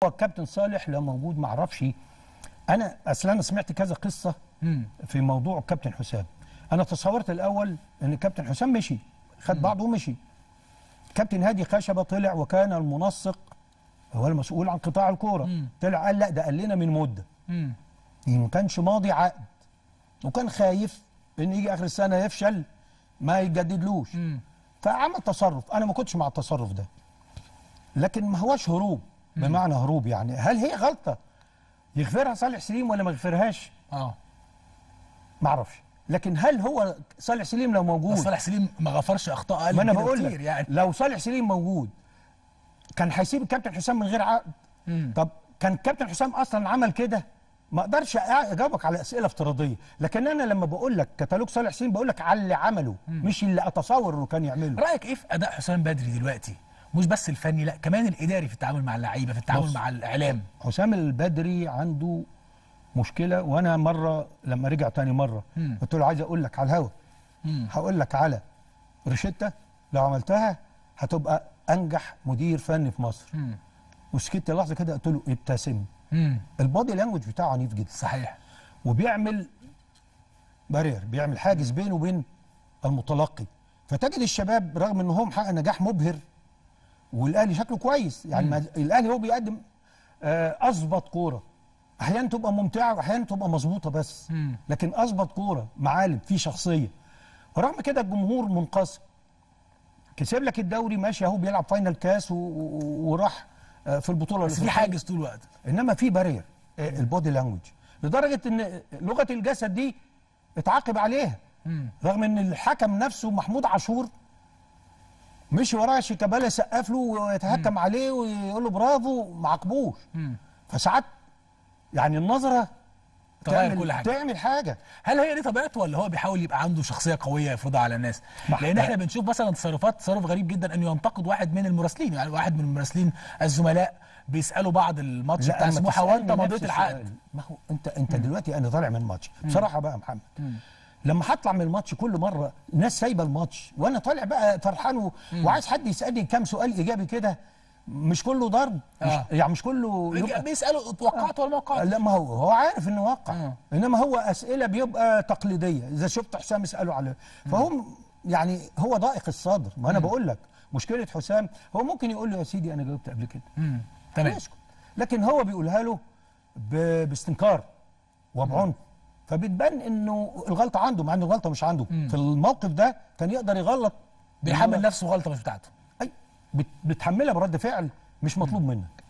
هو الكابتن صالح لو موجود ما اعرفش انا اصل انا سمعت كذا قصه في موضوع الكابتن حسام انا تصورت الاول ان الكابتن حسام مشي خد بعضه ومشي كابتن هادي خشبه طلع وكان المنسق هو المسؤول عن قطاع الكوره طلع قال لا ده قال لنا من مده مم. ما كانش ماضي عقد وكان خايف ان يجي اخر السنه يفشل ما يجددلوش مم. فعمل تصرف انا ما كنتش مع التصرف ده لكن ما هوش هروب بمعنى هروب يعني هل هي غلطه يغفرها صالح سليم ولا ما يغفرهاش اه ما اعرفش لكن هل هو صالح سليم لو موجود بس صالح سليم ما غفرش اخطاء اقل ما انا من كده بقول كتير لك يعني لو صالح سليم موجود كان هيسيب الكابتن حسام من غير عقد مم. طب كان الكابتن حسام اصلا عمل كده ما اقدرش اجاوبك على اسئله افتراضيه لكن انا لما بقول لك كتالوج صالح سليم بقول لك على اللي عمله مش اللي اتصور انه كان يعمله رايك ايه في اداء حسام بدري دلوقتي مش بس الفني لا كمان الاداري في التعامل مع اللعيبه في التعامل بص. مع الاعلام حسام البدري عنده مشكله وانا مره لما رجع تاني مره مم. قلت له عايز اقول لك على الهوا مم. هقول لك على روشته لو عملتها هتبقى انجح مدير فني في مصر مم. وسكت لحظه كده قلت له ابتسم مم. البادي لانجوج بتاعه عنيف جدا صحيح وبيعمل بارير بيعمل حاجز بينه وبين المتلقي فتجد الشباب رغم ان هو محقق نجاح مبهر والاهلي شكله كويس يعني ما الاهلي هو بيقدم آه، اظبط كوره احيانا تبقى ممتعه واحيانا تبقى مظبوطه بس مم. لكن اظبط كوره معالم في شخصيه ورغم كده الجمهور منقسم كسب لك الدوري ماشي اهو بيلعب فاينل كاس و- و- وراح آه، في البطوله بس في الأفريقية. حاجز طول الوقت انما في بارير البودي لانجوج لدرجه ان لغه الجسد دي اتعاقب عليها مم. رغم ان الحكم نفسه محمود عاشور مشي وراه شيكابالا يسقف له ويتهكم عليه ويقول له برافو ما عاقبوش مم. فساعات يعني النظره تغير تعمل كل حاجة. تعمل حاجه هل هي دي طبيعته ولا هو بيحاول يبقى عنده شخصيه قويه يفرضها على الناس؟ ما- لان احنا بنشوف مثلا تصرفات تصرف غريب جدا انه ينتقد واحد من المراسلين يعني واحد من المراسلين الزملاء بيسالوا بعد الماتش بتاع أما سموحه تسألني وانت نفس مضيت العقد السؤال. ما هو انت انت دلوقتي انا طالع من الماتش بصراحه بقى يا محمد لما هطلع من الماتش كل مره ناس سايبه الماتش وانا طالع بقى فرحان و... وعايز حد يسالني كام سؤال ايجابي كده مش كله ضرب مش آه. يعني مش كله يبقى بيسالوا توقعت ولا ما وقعت؟ لا ما هو هو عارف انه وقع آه. انما هو اسئله بيبقى تقليديه اذا شفت حسام اساله على فهم يعني هو ضائق الصدر ما انا بقول لك مشكله حسام هو ممكن يقول له يا سيدي انا جاوبت قبل كده مم. تمام ويسكت. لكن هو بيقولها له ب... باستنكار وبعنف فبتبان انه الغلطه عنده مع ان الغلطه مش عنده في الموقف ده كان يقدر يغلط بيحمل نفسه غلطه مش بتاعته اي بت... بتحملها برد فعل مش مطلوب منك